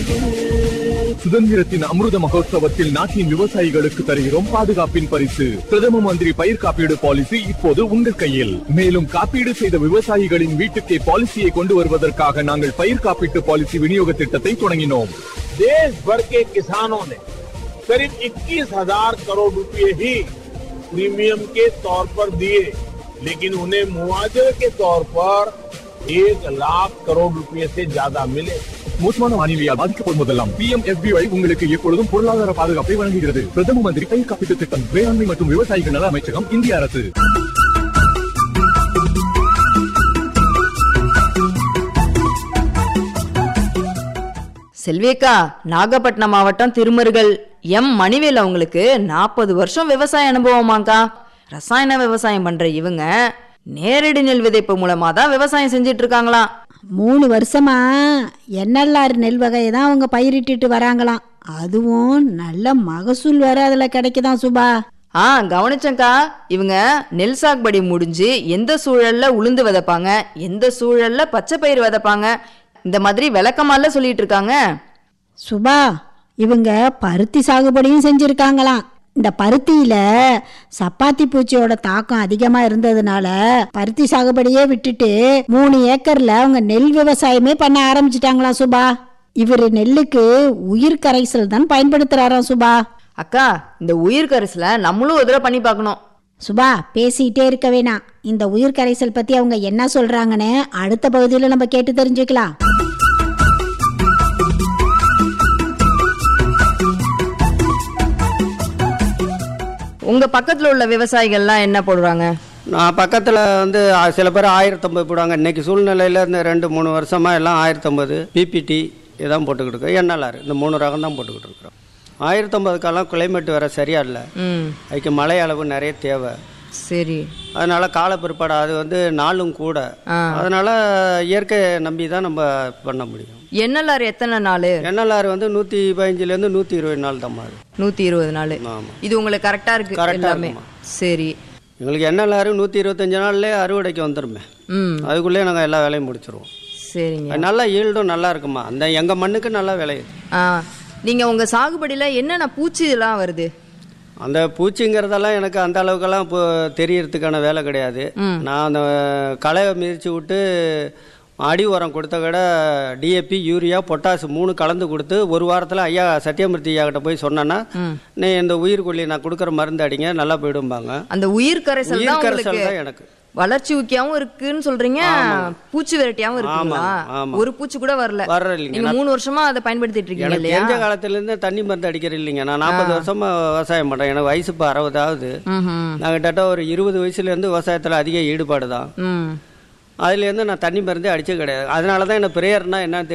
சுதந்திரத்தின் அமிர்த மகோத்சவத்தில் நாட்டின் விவசாயிகளுக்கு தருகிறோம் பாதுகாப்பின் பரிசு பிரதம மந்திரி பயிர் காப்பீடு பாலிசி இப்போது உங்கள் கையில் மேலும் காப்பீடு செய்த விவசாயிகளின் வீட்டுக்கே பாலிசியை கொண்டு வருவதற்காக நாங்கள் பயிர் காப்பீட்டு பாலிசி விநியோக திட்டத்தை தொடங்கினோம் देश भर के किसानों ने करीब 21,000 करोड़ रुपए ही प्रीमियम के तौर पर दिए लेकिन उन्हें मुआवजे के तौर पर एक लाख करोड़ रुपए से ज्यादा मिले மோசமான வானிலையால் பாதிக்கப்படும் போதெல்லாம் பி எம் உங்களுக்கு எப்பொழுதும் பொருளாதார பாதுகாப்பை வழங்குகிறது பிரதம மந்திரி பயிர் காப்பீட்டு திட்டம் வேளாண்மை மற்றும் விவசாயிகள் நல அமைச்சகம் இந்திய அரசு செல்வியக்கா நாகப்பட்டினம் மாவட்டம் திருமருகல் எம் மணிவேல் அவங்களுக்கு நாற்பது வருஷம் விவசாய அனுபவமாக்கா ரசாயன விவசாயம் பண்ற இவங்க நேரடி நெல் விதைப்பு மூலமா தான் விவசாயம் செஞ்சிட்டு இருக்காங்களாம் மூணு வருஷமா என்எல்ஆர் நெல் வகையை தான் அவங்க பயிரிட்டுட்டு வராங்களாம் அதுவும் நல்ல மகசூல் வேற அதில் கிடைக்குதாம் சுபா ஆ கவனிச்சேங்க்கா இவங்க நெல் சாகுபடி முடிஞ்சு எந்த சூழல்ல உளுந்து விதைப்பாங்க எந்த சூழல்ல பச்சை பயிர் விதைப்பாங்க இந்த மாதிரி விளக்கமால சொல்லிட்டு இருக்காங்க சுபா இவங்க பருத்தி சாகுபடியும் செஞ்சிருக்காங்களாம் இந்த பருத்தியில சப்பாத்தி பூச்சியோட தாக்கம் அதிகமா இருந்ததுனால பருத்தி சாகுபடியே விட்டுட்டு மூணு ஏக்கர்ல அவங்க நெல் விவசாயமே பண்ண ஆரம்பிச்சிட்டாங்களாம் சுபா இவர் நெல்லுக்கு உயிர் கரைசல் தான் பயன்படுத்துறாராம் சுபா அக்கா இந்த உயிர் கரிசல நம்மளும் ஒரு தடவை பண்ணி பார்க்கணும் சுபா பேசிக்கிட்டே இருக்க வேணாம் இந்த உயிர் கரைசல் பத்தி அவங்க என்ன சொல்றாங்கன்னு அடுத்த பகுதியில் நம்ம கேட்டு தெரிஞ்சுக்கலாம் உங்க பக்கத்துல உள்ள விவசாயிகள்லாம் என்ன போடுறாங்க நான் பக்கத்தில் வந்து ஆ- சில பேர் ஆயிரத்தம்பது போடுவாங்க இன்னைக்கு சூழ்நிலையில் இந்த ரெண்டு மூணு வருஷமாக எல்லாம் ஆயிரத்தம்பது பிபிடி இதான் போட்டுக்கிட்டு இருக்கோம் என்எல்ஆர் இந்த மூணு ரகம் தான் போட்டுக்கிட்டு இருக்கிறோம் ஆயிரத்தம்பதுக்கெல்லாம் கிளைமேட் வேற சரியா இல்லை ம் அதுக்கு மழை அளவு நிறைய தேவை சரி அதனால கால பிற்பாடு அது வந்து நாளும் கூட ஆ. அதனால இயற்கையை நம்பி தான் நம்ம பண்ண முடியும் என்எல்ஆர் எத்தனை நாள் என்எல்ஆர் வந்து நூற்றி பதினஞ்சுலேருந்து நூற்றி இருபது நாள் தான் மாறும் நூத்தி இருபது நாள் ஆமாம் இது உங்களுக்கு கரெக்டா இருக்கு Correct ஆ எல்லாமே இருக்குமா. சரி எங்களுக்கு என்எல்ஆர் நூற்றி இருபத்தஞ்சு நாள்லேயே அறுவடைக்கு வந்துருமே ம் அதுக்குள்ளேயே நாங்கள் எல்லா வேலையும் முடிச்சிருவோம் சரிங்க அது நல்லா ஈல்டும் நல்லா இருக்குமா அந்த எங்கள் மண்ணுக்கு நல்லா விளையுது ஆ நீங்க உங்க சாகுபடியில என்னென்ன பூச்சி எல்லாம் வருது அந்த பூச்சிங்கிறதெல்லாம் எனக்கு அந்த அளவுக்கெல்லாம் இப்போ தெரியறதுக்கான வேலை கிடையாது நான் அந்த களை மிதிச்சு விட்டு அடி உரம் கொடுத்த விட டிஏபி யூரியா பொட்டாஸ் மூணு கலந்து கொடுத்து ஒரு வாரத்தில் ஐயா சத்யமூர்த்தி ஐயா கிட்ட போய் சொன்னேன்னா நீ இந்த உயிர்கொல்லி நான் கொடுக்குற மருந்து அடிங்க நல்லா போயிடும்பாங்க அந்த உயிர் கரைசல் தான் உயிர் கரைசல் உங்களுக்கு தான் எனக்கு வளர்ச்சி ஊக்கியாவும் இருக்குன்னு சொல்றீங்க பூச்சி விரட்டியாவும் இருக்குங்களா ஆமாம், ஆமாம். ஒரு பூச்சி கூட வரல வர்ற இல்லைங்க. நீங்க மூணு வருஷமா அதை பயன்படுத்திட்டு இருக்கீங்க எனக்கு இல்லையா தெரிஞ்ச காலத்துலேருந்து தண்ணி மருந்து அடிக்கிற இல்லைங்க நான் நாற்பது வருஷமா விவசாயம் பண்ணுறேன் எனக்கு வயசு இப்போ அறுபதாவது ம்ஹும். நான் கிட்டத்தட்ட ஒரு இருபது வயசுலேருந்து விவசாயத்தில் அதிக ஈடுபாடு தான் ம் அதுலேருந்து நான் தண்ணி மருந்தே அடிச்சது கிடையாது அதனால தான் என்ன பிரேயர்னா என்னன்னு தெரியும்